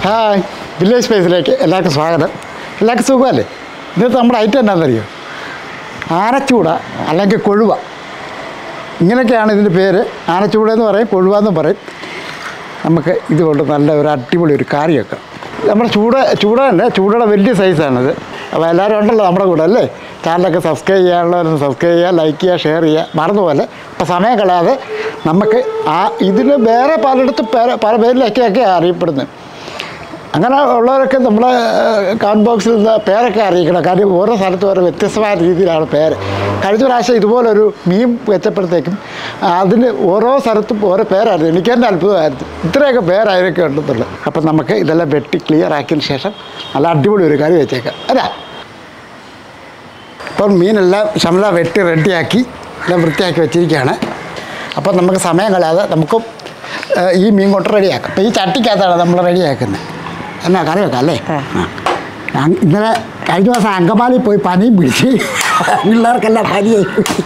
Hi village സ്പേസിലേക്ക് എല്ലാവർക്കും സ്വാഗതം എല്ലാവർക്കും സുഖമല്ലേ ഇന്നത്തെ നമ്മുടെ ഐറ്റം എന്താണെന്നറിയോ ആനച്ചൂട അല്ലെങ്കിൽ കൊഴുവ ഇങ്ങനെയൊക്കെയാണ് ഇതിൻ്റെ പേര് ആനച്ചൂട എന്ന് പറയും കൊഴുവ എന്ന് പറയും നമുക്ക് ഇതുകൊണ്ട് നല്ല ഒരു അടിപൊളി ഒരു കറി വെക്കാം നമ്മുടെ ചൂട ചൂട തന്നെ ചൂടയുടെ വലിയ സൈസാണിത് അപ്പോൾ എല്ലാവരും ഉണ്ടല്ലോ നമ്മുടെ കൂടെ അല്ലേ ചാനലൊക്കെ സബ്സ്ക്രൈബ് ചെയ്യാനുള്ളവരൊന്ന് സബ്സ്ക്രൈബ് ചെയ്യുക ലൈക്ക് ചെയ്യുക ഷെയർ ചെയ്യുക മറന്നുപോലെ അപ്പോൾ സമയം കളയാതെ നമുക്ക് ആ ഇതിന് വേറെ പലയിടത്ത് പല പല പേരിലൊക്കെയൊക്കെ അറിയപ്പെടുന്നത് അങ്ങനെ ഉള്ളവരൊക്കെ നമ്മളെ കമൻറ്റ് ബോക്സിൽ നിന്ന് പേരൊക്കെ അറിയിക്കണം കാര്യം ഓരോ സ്ഥലത്തും ഓരോ വ്യത്യസ്തമായ രീതിയിലാണ് പേര് കഴിഞ്ഞ പ്രാവശ്യം ഇതുപോലൊരു മീൻ വെച്ചപ്പോഴത്തേക്കും അതിന് ഓരോ സ്ഥലത്തും ഓരോ പേരായിരുന്നു എനിക്ക് തന്നെ അത്ഭുതമായിരുന്നു ഇത്രയൊക്കെ പേരായിരിക്കും ഉണ്ടെന്നുള്ളത് അപ്പം നമുക്ക് ഇതെല്ലാം വെട്ടി ക്ലിയർ ആക്കിയതിന് ശേഷം നല്ല അടിപൊളി ഒരു കറി വെച്ചേക്കാം അല്ലേ ഇപ്പം മീനെല്ലാം ശമല വെട്ടി റെഡിയാക്കി എല്ലാം വൃത്തിയാക്കി വെച്ചിരിക്കുകയാണ് അപ്പം നമുക്ക് സമയം കളയാതെ നമുക്കും ഏഹ്, ഈ മീൻ കൊണ്ട് റെഡിയാക്കാം അപ്പം ഈ ചട്ടിക്കകത്താണ് നമ്മൾ റെഡിയാക്കുന്നത് എന്നാ കറി വെക്കാം അല്ലേ ആ. ആ. ഞാൻ ഇന്നലെ കഴിഞ്ഞ ദിവസം അങ്കമാലി പോയി പനിയും പിടിച്ച് പിള്ളേർക്കെല്ലാം പനിയായി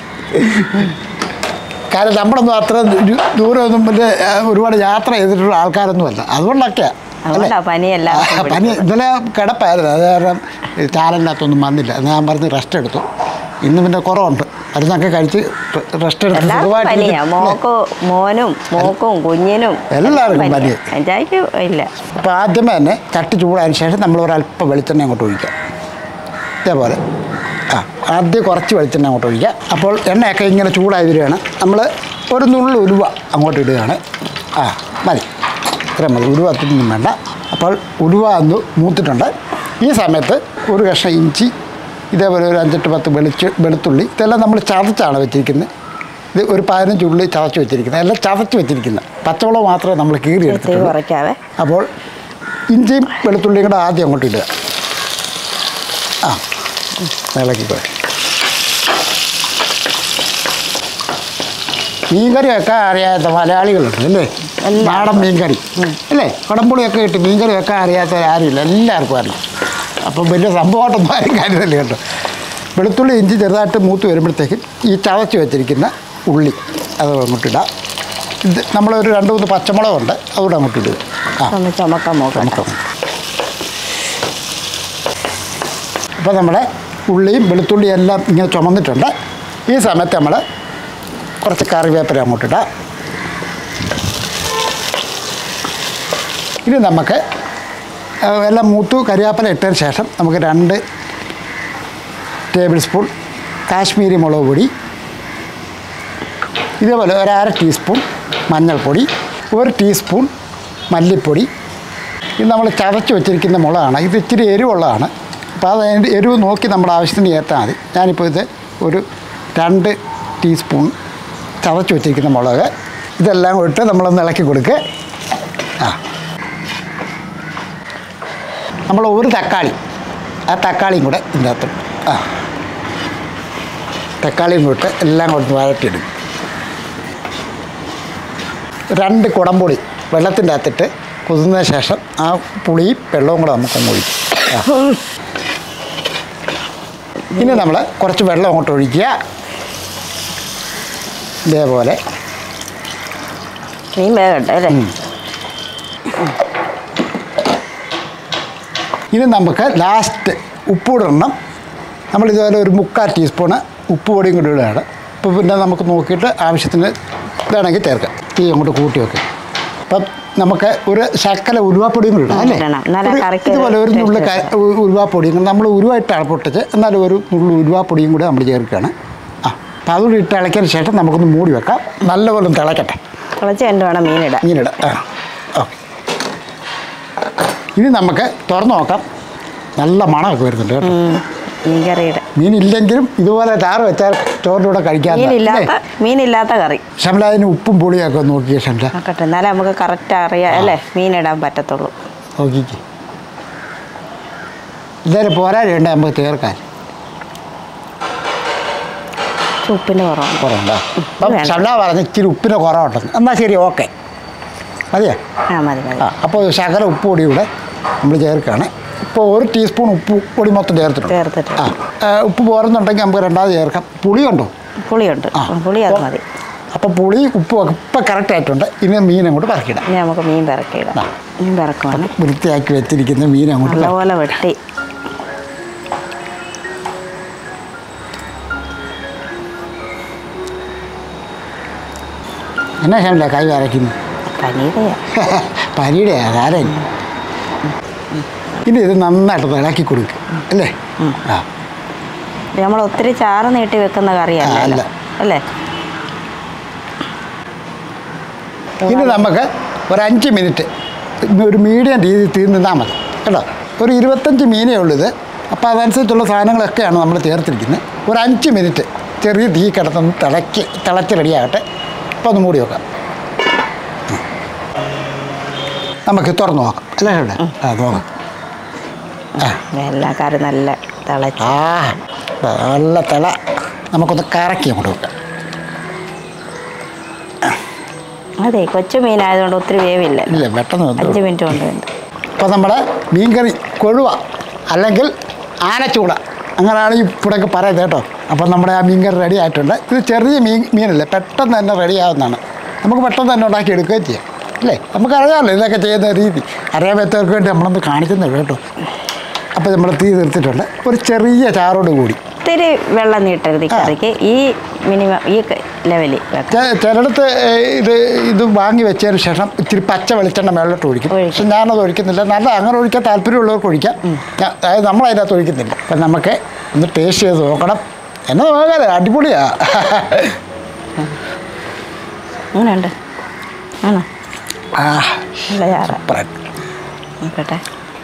കാരണം നമ്മളൊന്നും അത്ര ദൂ- ദൂരമൊന്നും പിന്നെ ആ, ഒരുപാട് യാത്ര ചെയ്തിട്ടുള്ള ആൾക്കാരൊന്നുമല്ല അതുകൊണ്ടൊക്കെയാണ് അതുകൊണ്ടാ പനി എല്ലാവർക്കും ആ, പനി ഇന്നലെ കിടപ്പായിരുന്നു അത് കാരണം ചാനലിനകത്തൊന്നും വന്നില്ല എന്ന് ഞാൻ പറഞ്ഞ് റെസ്റ്റ് എടുത്തു ഇന്ന് പിന്നെ കുറവുണ്ട് മരുന്നൊക്കെ കഴിച്ച് റെസ്റ്റ് എടുത്ത് എല്ലാവർക്കും സുഖമായിട്ട് പനിയാ ഇരിക്കുന്നു. മോക്ക് മോനും മോക്കും കുഞ്ഞിനും എല്ലാവർക്കും പനിയാ. അഞ്ചായിക്ക് ഇല്ല അപ്പോൾ ആദ്യമേ തന്നെ ചട്ടി ചൂടായതിനു ശേഷം നമ്മൾ ഒരല്പം വെളിച്ചെണ്ണ അങ്ങോട്ട് ഒഴിക്കാം ഇതേപോലെ ആ ആദ്യം കുറച്ച് വെളിച്ചെണ്ണ അങ്ങോട്ട് ഒഴിക്കുക അപ്പോൾ എണ്ണയൊക്കെ ഇങ്ങനെ ചൂടായി വരികയാണ് നമ്മൾ ഒരു നുള്ളു ഉലുവ അങ്ങോട്ട് ഇടുകയാണ് ആ മതി ഇത്രയും മതി ഉലുവ അത്രയൊന്നും വേണ്ട അപ്പോൾ ഉലുവ ഒന്ന് മൂത്തിട്ടുണ്ട് ഈ സമയത്ത് ഒരു കഷ്ണം ഇഞ്ചി ഇതേപോലെ ഒരു അഞ്ചെട്ട് പത്ത് വെളിച്ച് വെളുത്തുള്ളി ഇതെല്ലാം നമ്മൾ ചതച്ചാണ് വെച്ചിരിക്കുന്നത് ഇത് ഒരു പതിനഞ്ച് ഉള്ളി ചതച്ച് വെച്ചിരിക്കുന്നത് എല്ലാം ചതച്ച് വെച്ചിരിക്കുന്നത് പച്ചമുളക് മാത്രമേ നമ്മൾ കീറി തീ എടുത്തിട്ടുള്ളൂ കുറയ്ക്കാവേ അപ്പോൾ ഇഞ്ചിയും വെളുത്തുള്ളിയും കൂടെ ആദ്യം അങ്ങോട്ട് ഇടുക ആ ഇളക്കിക്കോ മീൻകറി വെക്കാൻ അറിയാത്ത മലയാളികളുണ്ട് അല്ലേ നാടൻ മീൻകറി അല്ലേ കുടംപുളിയൊക്കെ ഇട്ട് മീൻകറി വെക്കാൻ അറിയാത്തവർ ആരുമില്ല എല്ലാവർക്കും അറിയാം അപ്പം വലിയ സംഭവമായിട്ടൊന്നും ആരും കാര്യമില്ല കേട്ടോ വെളുത്തുള്ളി ഇഞ്ചി ചെറുതായിട്ട് മൂത്ത് വരുമ്പോഴത്തേക്കും ഈ ചതച്ച് വെച്ചിരിക്കുന്ന ഉള്ളി അത് അങ്ങോട്ടിടാം ഇത് നമ്മളൊരു രണ്ട് മൂന്ന് പച്ചമുളകുണ്ട് അതുകൂടെ അങ്ങോട്ട് ഇടുക ആ ഒന്ന് ചുമക്കാൻ നോക്കാം നമുക്ക് അപ്പോൾ നമ്മുടെ ഉള്ളിയും വെളുത്തുള്ളിയും എല്ലാം ഇങ്ങനെ ചുമന്നിട്ടുണ്ട് ഈ സമയത്ത് നമ്മൾ കുറച്ച് കറിവേപ്പില അങ്ങോട്ടിടാം ഇനി നമുക്ക് ആ, എല്ലാം മൂത്തു കരിവേപ്പില ഇട്ടതിന് ശേഷം നമുക്ക് രണ്ട് ടേബിൾ സ്പൂൺ കാശ്മീരി മുളക് പൊടി ഇതേപോലെ ഒരു അര ടീസ്പൂൺ മഞ്ഞൾപ്പൊടി ഒരു ടീസ്പൂൺ മല്ലിപ്പൊടി ഇത് നമ്മൾ ചതച്ച് വെച്ചിരിക്കുന്ന മുളകാണ് ഇത് ഇച്ചിരി എരിവുള്ളതാണ് അപ്പോൾ അത് അതിൻ്റെ എരിവ് നോക്കി നമ്മുടെ ആവശ്യത്തിന് ചേർത്താൽ മതി ഞാനിപ്പോൾ ഇത് ഒരു രണ്ട് ടീസ്പൂൺ ചതച്ച് വെച്ചിരിക്കുന്ന മുളക് ഇതെല്ലാം കൂടി ഇട്ട് നമ്മളൊന്ന് ഇളക്കി കൊടുക്കുക ആ നമ്മൾ ഒരു തക്കാളി ആ തക്കാളിയും കൂടെ ഇതിൻ്റെ അകത്ത് ആ തക്കാളിയും കൂട്ട് എല്ലാം കൊടുത്ത് വഴറ്റിയിടും രണ്ട് കുടംപൊടി വെള്ളത്തിൻ്റെ അകത്തിട്ട് കുതിർന്നതിന് ശേഷം ആ പുളിയും വെള്ളവും കൂടെ നമുക്ക് ഒഴിക്കും ആ. ഇനി നമ്മൾ കുറച്ച് വെള്ളം അങ്ങോട്ട് ഒഴിക്കുക ഇതേപോലെ മീൻ വേഗട്ടെ അല്ലേ ഇനി നമുക്ക് ലാസ്റ്റ് ഉപ്പിടണം നമ്മൾ ഇതുപോലെ ഒരു മുക്കാൽ ടീസ്പൂണ് ഉപ്പ് പൊടിയും കൂടി ഇടുകയാണ് അപ്പോൾ പിന്നെ നമുക്ക് നോക്കിയിട്ട് ആവശ്യത്തിന് വേണമെങ്കിൽ ചേർക്കാം തീ അങ്ങോട്ട് കൂട്ടി വെക്കാം അപ്പം നമുക്ക് ഒരു ശക്കല ഉരുവാപ്പൊടിയും കൂടി ഇടാം അല്ലേ ഇടണം. എന്നാലേ ഒരു കറിക്ക് ഇതുപോലെ ഒരു taste നുള്ളു കിട്ടും. ഉരുവാപ്പൊടിയും നമ്മൾ ഉരുവായിട്ടാണ് പൊട്ടിച്ച് എന്നാലും ഒരു നുള്ളു ഉരുവാപ്പൊടിയും കൂടി നമ്മൾ ചേർക്കുകയാണ് ആ അപ്പോൾ അതുകൂടി ഇട്ട് ഇളക്കിയതിന് ശേഷം നമുക്കൊന്ന് മൂടി വെക്കാം നല്ലപോലെ ഒന്ന് തിളക്കട്ടെ കുറച്ച് കണ്ട് വേണം മീനിടാൻ മീനിടാം ആ ഓക്കെ ഇനി നമുക്ക് തുറന്ന് നോക്കാം നല്ല മണമൊക്കെ വരുന്നുണ്ട് കേട്ടോ ഉം. മീൻ കറിയുടെ മീനില്ലെങ്കിലും ഇതുപോലെ ചാറ് വെച്ചാൽ ചോറിൻ്റെ കൂടെ കഴിക്കാൻ മീനില്ലാത്ത മീനില്ലാത്ത കറി ഷംല അതിന് ഉപ്പും പുളിയൊക്കെ ഒന്ന് നോക്കിയേ ഷംല നോക്കട്ടെ എന്നാലേ നമുക്ക് കറക്റ്റ് അറിയാം അല്ലേ മീനിടാൻ പറ്റത്തുള്ളൂ നോക്കിക്കേ ഇതുവരെ പോരാഴുണ്ട് നമുക്ക് തീർക്കാൻ ഉപ്പിന് കുറവാണ് കുറവുണ്ടോ അപ്പം വേണ്ട. ഷംല പറഞ്ഞ് ഇച്ചിരി ഉപ്പിന് കുറവുണ്ടെന്ന് എന്നാൽ ശരി ഓക്കെ മതിയോ ആ മതി മതി ആ അപ്പോൾ ശകല ഉപ്പ് പൊടി കൂടെ നമ്മൾ ചേർക്കുകയാണ് ഇപ്പോൾ ഒരു ടീസ്പൂൺ ഉപ്പ് പൊടി മൊത്തം ചേർത്തിട്ടുണ്ട് ചേർത്തിട്ട് ആ ആ, ഉപ്പ് പോരുന്നുണ്ടെങ്കിൽ നമുക്ക് രണ്ടാമത് ചേർക്കാം പുളിയുണ്ടോ പുളിയുണ്ട് ആ. പുളി അത് മതി അപ്പോൾ പുളി ഉപ്പും ഒക്കെ ഇപ്പം കറക്റ്റ് ആയിട്ടുണ്ട് ഇനി മീൻ അങ്ങോട്ട് പറക്കിടാം ഇനി നമുക്ക് മീൻ പിറക്കിയിടാം ആ. മീൻ പിറക്കുവാണ് വൃത്തിയാക്കി വെച്ചിരിക്കുന്ന മീൻ അങ്ങോട്ട് പറ- നല്ലപോലെ വെട്ടി എന്നാ ശാമില്ല കൈ അരയ്ക്കുന്നു പനീരയാ പരിയുടെ ആധാരം ഇനി ഇത് നന്നായിട്ട് ഇളക്കി കൊടുക്കുക അല്ലേ ആ ഇത് നമ്മൾ ഒത്തിരി ചാറ് നീട്ടി വെക്കുന്ന കറിയല്ല ആ, അല്ല. അല്ലേ ഇനി നമുക്ക് ഒരു അഞ്ച് മിനിറ്റ് ഇന്ന് ഒരു മീഡിയം രീതിയിൽ തീ നിന്നാൽ മതി കേട്ടോ ഒരു ഇരുപത്തഞ്ച് മീനേ ഉള്ളൂ ഇത് അപ്പോൾ അതനുസരിച്ചുള്ള സാധനങ്ങളൊക്കെയാണ് നമ്മൾ ചേർത്തിരിക്കുന്നത് ഒരു അഞ്ച് മിനിറ്റ് ചെറിയ തീ കിടത്തൊന്ന് തിളക്കി തിളച്ച് റെഡിയാകട്ടെ അപ്പോൾ ഒന്ന് മൂടി വെക്കാം ഉം. നമുക്ക് തുറന്ന് നോക്കാം അല്ലേ ഇവിടെ ആ നോക്കാം ആ എല്ലാ കറി നല്ല തിളച്ച് ആ നല്ല തിള നമുക്കൊന്ന് കറക്കി അങ്ങോട്ട് വെക്കാം അതെ കൊച്ചു മീനായതുകൊണ്ട് ഒത്തിരി വേവില്ല ഇല്ല പെട്ടെന്ന് വന്നു അഞ്ച് മിനിറ്റ് കൊണ്ട് ഉണ്ട് അപ്പോൾ നമ്മുടെ മീൻകറി കൊഴുവ അല്ലെങ്കിൽ ആനച്ചൂട അങ്ങനെയാണ് ഈ ഇവിടെയൊക്കെ പറയുന്നത് കേട്ടോ അപ്പം നമ്മുടെ ആ മീൻകറി റെഡി ആയിട്ടുണ്ട് ഇത് ചെറിയ മീൻ മീനല്ലേ പെട്ടെന്ന് തന്നെ റെഡി ആവുന്നതാണ് നമുക്ക് പെട്ടെന്ന് തന്നെ ഉണ്ടാക്കി എടുക്കുകയും ചെയ്യാം അല്ലേ നമുക്കറിയാമല്ലോ ഇതൊക്കെ ചെയ്യുന്ന രീതി അറിയാൻ പറ്റവർക്ക് വേണ്ടി നമ്മളൊന്ന് കാണിക്കുന്നുള്ളൂ കേട്ടോ അപ്പോൾ നമ്മൾ തീ തീർത്തിട്ടുണ്ട് ഒരു ചെറിയ ചാറോട് കൂടി ഒത്തിരി വെള്ളം നീട്ടരുത് ഈ ആ. കറിക്ക് ഈ മിനിമം ഈ ലെവലിൽ വെക്കാം ചെ- ചിലയിടത്ത് ഏഹ്, ഇത് ഇത് വാങ്ങി വെച്ചതിന് ശേഷം ഇച്ചിരി പച്ച വെളിച്ചെണ്ണ മേളിലോട്ട് ഒഴിക്കും ഒഴിക്കും. പക്ഷെ ഞാനത് ഒഴിക്കുന്നില്ല നല്ല അങ്ങനെ ഒഴിക്കാൻ താല്പര്യമുള്ളവർക്ക് ഒഴിക്കാം ഞാ- അതായത് നമ്മൾ അതിനകത്ത് ഒഴിക്കുന്നില്ല അപ്പം നമുക്ക് ഒന്ന് ടേസ്റ്റ് ചെയ്ത് നോക്കണം എന്നെ നോക്കാതെ അടിപൊളിയാ അങ്ങനെയുണ്ട് ആണോ ആ നല്ല ചാറ് സൂപ്പറായിട്ട്. നോക്കട്ടെ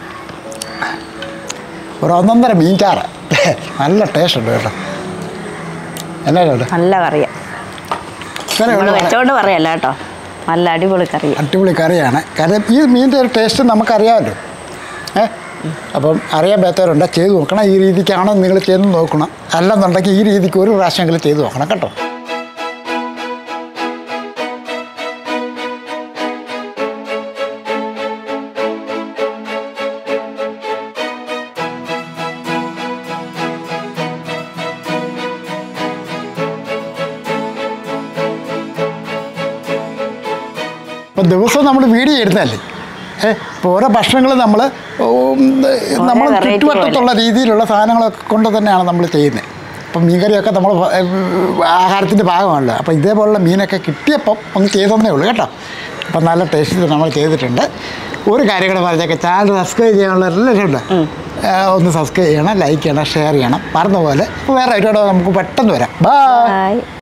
ഒരു ഒന്നൊന്നര മീൻ ചാറ് നല്ല ടേസ്റ്റ് ഉണ്ട് കേട്ടോ എന്നാ കേട്ടോ നല്ല കറിയാ ഇങ്ങനെ നമ്മൾ ഉള്ള വെച്ചോണ്ട് പറയല്ല കേട്ടോ നല്ല അടിപൊളി കറിയാ അടിപൊളി കറിയാണ് കാരണം ഈ മീനിൻ്റെ ഒരു ടേസ്റ്റ് നമുക്കറിയാമല്ലോ ഏ അപ്പം അറിയാൻ പറ്റാത്തവരുണ്ട് ചെയ്ത് നോക്കണം ഈ രീതിക്കാണോ നിങ്ങൾ ചെയ്ത് നോക്കണം അല്ലെന്നുണ്ടെങ്കിൽ ഈ രീതിക്ക് ഒരു പ്രാവശ്യമെങ്കിലും ചെയ്ത് നോക്കണം കേട്ടോ ഇപ്പം ദിവസവും നമ്മൾ വീഡിയോ എടുത്തതല്ലേ ഏ ഇപ്പോൾ ഓരോ ഭക്ഷണങ്ങൾ നമ്മൾ നമ്മൾ variety ചുറ്റുവട്ടത്തുള്ള രീതിയിലുള്ള സാധനങ്ങളൊക്കെ കൊണ്ട് തന്നെയാണ് നമ്മൾ ചെയ്യുന്നത് അപ്പം മീൻകറിയൊക്കെ നമ്മൾ ആഹാരത്തിൻ്റെ ഭാഗമാണല്ലോ അപ്പോൾ ഇതേപോലുള്ള മീനൊക്കെ കിട്ടിയപ്പം ഒന്ന് ചെയ്തതന്നേ ഉള്ളൂ കേട്ടോ അപ്പം നല്ല ടേസ്റ്റിൽ നമ്മൾ ചെയ്തിട്ടുണ്ട് ഒരു കാര്യം കൂടെ പറഞ്ഞേക്കാം ചാനൽ സബ്സ്ക്രൈബ് ചെയ്യാനുള്ള എല്ലാവരും ഉണ്ട് ഒന്ന് സബ്സ്ക്രൈബ് ചെയ്യണം ലൈക്ക് ചെയ്യണം ഷെയർ ചെയ്യണം പറഞ്ഞ പോലെ വേറെ ആയിട്ടോടെ നമുക്ക് പെട്ടെന്ന് വരാം ബൈ Bye.